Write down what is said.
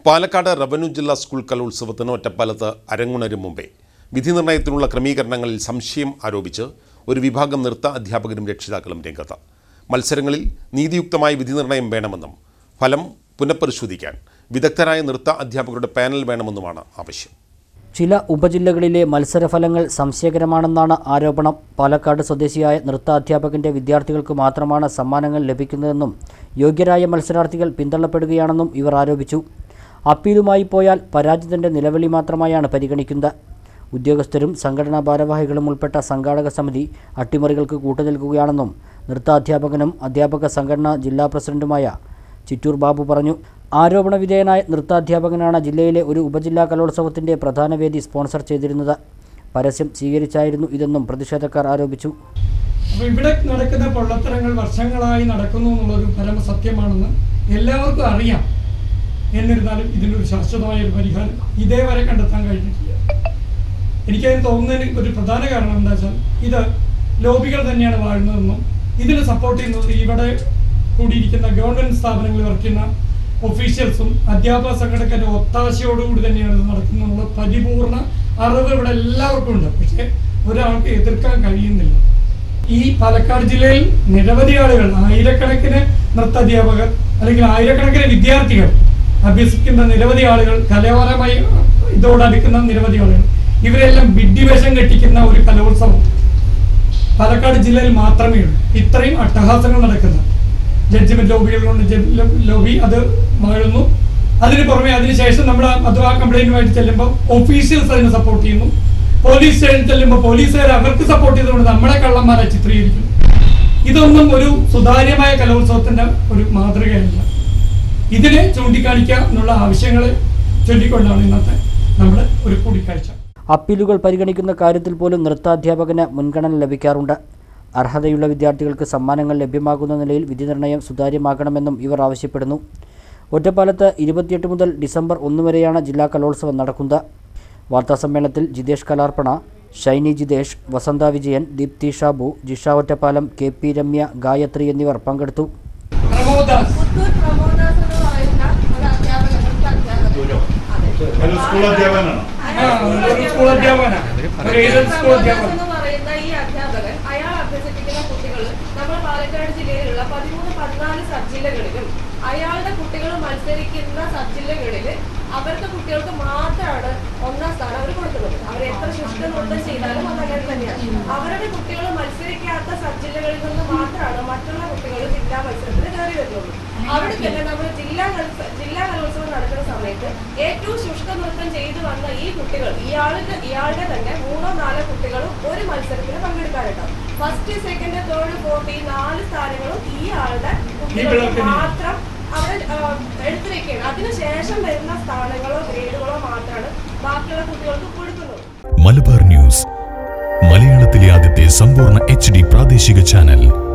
Palakkad revenue ജില്ലാ school കലോത്സവത്തിന് ഒറ്റപ്പാലത്ത് അരങ്ങുണരും മുമ്പേ വിധി നിർണയത്തിനുള്ള ക്രമീകരണങ്ങളിൽ സംശയം ആരോപിച്ച് ഒരു വിഭാഗം നൃത്ത അധ്യാപകരും രക്ഷിതാക്കളും രംഗത്ത് മത്സരങ്ങളിൽ നീതിയുക്തമായ വിധി നിർണയം വേണമെന്നും ഫലം പുനഃപരിശോധിക്കാൻ വിദഗ്ധരായ നൃത്ത അധ്യാപകരുടെ പാനൽ വേണമെന്നുമാണ് ആവശ്യം ചില ഉപജില്ലകളിലെ മത്സരഫലങ്ങൾ സംശയകരമാണെന്നാണ് ആരോപണം പാലക്കാട് സ്വദേശിയായ നൃത്താധ്യാപകന്റെ വിദ്യാർത്ഥികൾക്ക് മാത്രമാണ് സമ്മാനങ്ങൾ ലഭിക്കുന്നതെന്നും യോഗ്യരായ മത്സരാർത്ഥികൾ പിന്തള്ളപ്പെടുകയാണെന്നും ഇവർ ആരോപിച്ചു അപ്പീലുമായി പോയാൽ പരാജിതന്റെ നിലവിളി മാത്രമായാണ് പരിഗണിക്കുന്നത് ഉദ്യോഗസ്ഥരും സംഘടനാ ഭാരവാഹികളും ഉൾപ്പെട്ട സംഘാടക സമിതി അട്ടിമറികൾക്ക് കൂട്ടുനിൽക്കുകയാണെന്നും നൃത്താധ്യാപകനും അധ്യാപക സംഘടനാ ജില്ലാ പ്രസിഡന്റുമായ ചിറ്റൂർ ബാബു പറഞ്ഞു ആരോപണ വിധേയനായ നൃത്താധ്യാപകനാണ് ജില്ലയിലെ ഒരു ഉപജില്ലാ കലോത്സവത്തിന്റെ പ്രധാന വേദി സ്പോൺസർ ചെയ്തിരുന്നത് പരസ്യം സ്വീകരിച്ചായിരുന്നു ഇതെന്നും പ്രതിഷേധക്കാർ ആരോപിച്ചു അപ്പോൾ ഇവിടെ നടക്കുന്ന പൊള്ളത്തരങ്ങൾ വർഷങ്ങളായി നടക്കുന്നു എന്നുള്ളൊരു പരമസത്യമാണെന്ന് എല്ലാവർക്കും അറിയാം എന്നിരുന്നാലും ഇതിനൊരു ശാശ്വതമായ ഒരു പരിഹാരം ഇതേവരെ കണ്ടെത്താൻ കഴിഞ്ഞിട്ടില്ല എനിക്കതിന് തോന്നുന്നതിന് ഒരു പ്രധാന കാരണം എന്താ വെച്ചാൽ ഇത് ലോബികൾ തന്നെയാണ് വാഴുന്നതെന്നും ഇതിന് സപ്പോർട്ട് ചെയ്യുന്നത് ഇവിടെ കൂടിയിരിക്കുന്ന ഗവൺമെന്റ് സ്ഥാപനങ്ങളിൽ വർക്ക് ചെയ്യുന്ന ഒഫീഷ്യൽസും അധ്യാപക സംഘടനയുടെ ഒത്താശയോടുകൂടി തന്നെയാണ് ഇത് നടക്കുന്നതെന്നുള്ള പരിപൂർണ അറിവ് ഇവിടെ എല്ലാവർക്കും ഉണ്ട് പക്ഷേ ഒരാൾക്ക് എതിർക്കാൻ കഴിയുന്നില്ല ഈ പാലക്കാട് ജില്ലയിൽ നിരവധി ആളുകൾ ആയിരക്കണക്കിന് നൃത്താധ്യാപകർ അല്ലെങ്കിൽ ആയിരക്കണക്കിന് വിദ്യാർത്ഥികൾ അഭ്യസിക്കുന്ന നിരവധി ആളുകൾ കലാപരമായി ഇതോടടുക്കുന്ന നിരവധി ആളുകൾ ഇവരെല്ലാം വിഡ്ഢിവേഷം കെട്ടിക്കുന്ന ഒരു കലോത്സവം പാലക്കാട് ജില്ലയിൽ മാത്രമേ ഉള്ളൂ ഇത്രയും അട്ടഹാസങ്ങൾ നടക്കുന്ന ജഡ്ജിമെന്റ് ലോബികൾ കൊണ്ട് ജ- ലോ- ലോബി അത് വാഴുന്നു അതിന് പുറമെ അതിനുശേഷം നമ്മൾ അത് ആ കംപ്ലൈന്റുമായിട്ട് ചെല്ലുമ്പോൾ ഒഫീഷ്യൽസ് അതിനെ സപ്പോർട്ട് ചെയ്യുന്നു പോലീസ് സ്റ്റേഷനിൽ ചെല്ലുമ്പോൾ പോലീസുകാർ അവർക്ക് സപ്പോർട്ട് ചെയ്തുകൊണ്ട് നമ്മളെ കള്ളന്മാരെ ചിത്രീകരിക്കുന്നു ഇതൊന്നും ഒരു സുതാര്യമായ കലോത്സവത്തിന്റെ ഒരു മാതൃകയല്ല ഇതിനെ ചൂണ്ടിക്കാണിക്കുക എന്നുള്ള ആവശ്യങ്ങളെ ചൊല്ലിക്കൊണ്ടാണ് ഇന്നത്തെ നമ്മുടെ ഒരു കൂടിക്കാഴ്ച അപ്പീലുകൾ പരിഗണിക്കുന്ന കാര്യത്തിൽ പോലും നൃത്താധ്യാപകന് മുൻഗണന ലഭിക്കാറുണ്ട് അർഹതയുള്ള വിദ്യാർത്ഥികൾക്ക് സമ്മാനങ്ങൾ ലഭ്യമാകുന്ന നിലയിൽ വിധി നിർണയം സുതാര്യമാക്കണമെന്നും ഇവർ ആവശ്യപ്പെടുന്നു ഒറ്റപ്പാലത്ത് ഇരുപത്തിയെട്ട് മുതൽ ഡിസംബർ ഒന്ന് വരെയാണ് ജില്ലാ കലോത്സവം നടക്കുന്നത് വാർത്താസമ്മേളനത്തിൽ ജിതേഷ് കലാർപ്പണ ഷൈനി ജിതേഷ് വസന്ത വിജയൻ ദീപ്തി ഷാബു ജിഷ ഒറ്റപ്പാലം കെ പി രമ്യ ഗായത്രി എന്നിവർ പങ്കെടുത്തു പ്രമോദാസ് പുത്തൂർ പ്രമോദാസ് എന്ന് പറയുന്ന ഒരു അധ്യാപകൻ നൃത്ത അധ്യാപകൻ ഒരു സ്കൂൾ അധ്യാപകനാണോ ആ, ഒരു സ്കൂൾ അധ്യാപകനാണ് ഒരു എയ്ഡഡ് സ്കൂൾ അധ്യാപകൻ എന്ന് പറയുന്ന ഈ അധ്യാപകൻ അയാൾ അഭ്യസിപ്പിക്കുന്ന കുട്ടികൾ നമ്മുടെ പാലക്കാട് ജില്ലയിലുള്ള പതിമൂന്ന് പതിനാല് സബ് ജില്ലകളിലും അയാളുടെ കുട്ടികൾ മത്സരിക്കുന്ന സബ് ജില്ലകളിൽ അവരുടെ കുട്ടികൾക്ക് മാത്രമാണ് ഒന്നാം സ്ഥാനം അവർ കൊടുക്കുന്നത് അവർ എത്ര ശുഷ്ക നൃത്തം ചെയ്താലും അത് അങ്ങനെ തന്നെയാണ് അവരുടെ കുട്ടികൾ മത്സരിക്കാത്ത സബ് ജില്ലകളിൽ നിന്ന് മാത്രമാണ് മറ്റുള്ള കുട്ടികൾ ജില്ലാ മത്സരത്തിന് കയറി വരുന്നുള്ളൂ അവിടെ തന്നെ നമ്മൾ ജില്ലാ കലോത്സവം ജില്ലാ കലോത്സവം നടക്കുന്ന സമയത്ത് ഏറ്റവും ശുഷ്ക നൃത്തം ചെയ്തു വന്ന ഈ കുട്ടികൾ ഇയാളുടെ ഇയാളുടെ തന്നെ മൂന്നോ നാലോ കുട്ടികളും ഒരു മത്സരത്തിന് പങ്കെടുക്കാനുണ്ടാവും ഫസ്റ്റ് സെക്കൻഡ് തേർഡ് ഫോർത്ത് ഈ നാല് സ്ഥാനങ്ങളും ഈ ആളുടെ കുട്ടികൾക്ക് പിള്ളേർക്ക് മാത്രം അവിടെ ആ, എടുത്തു വെക്കുകയാണ് അതിനുശേഷം വരുന്ന സ്ഥാനങ്ങളോ ഗ്രേഡുകളോ മാത്രമാണ് ബാക്കിയുള്ള കുട്ടികൾക്ക് കൊടുക്കുന്നത് മലബാർ ന്യൂസ് മലയാളത്തിലെ ആദ്യത്തെ സമ്പൂർണ്ണ എച്ച് ഡി പ്രാദേശിക ചാനൽ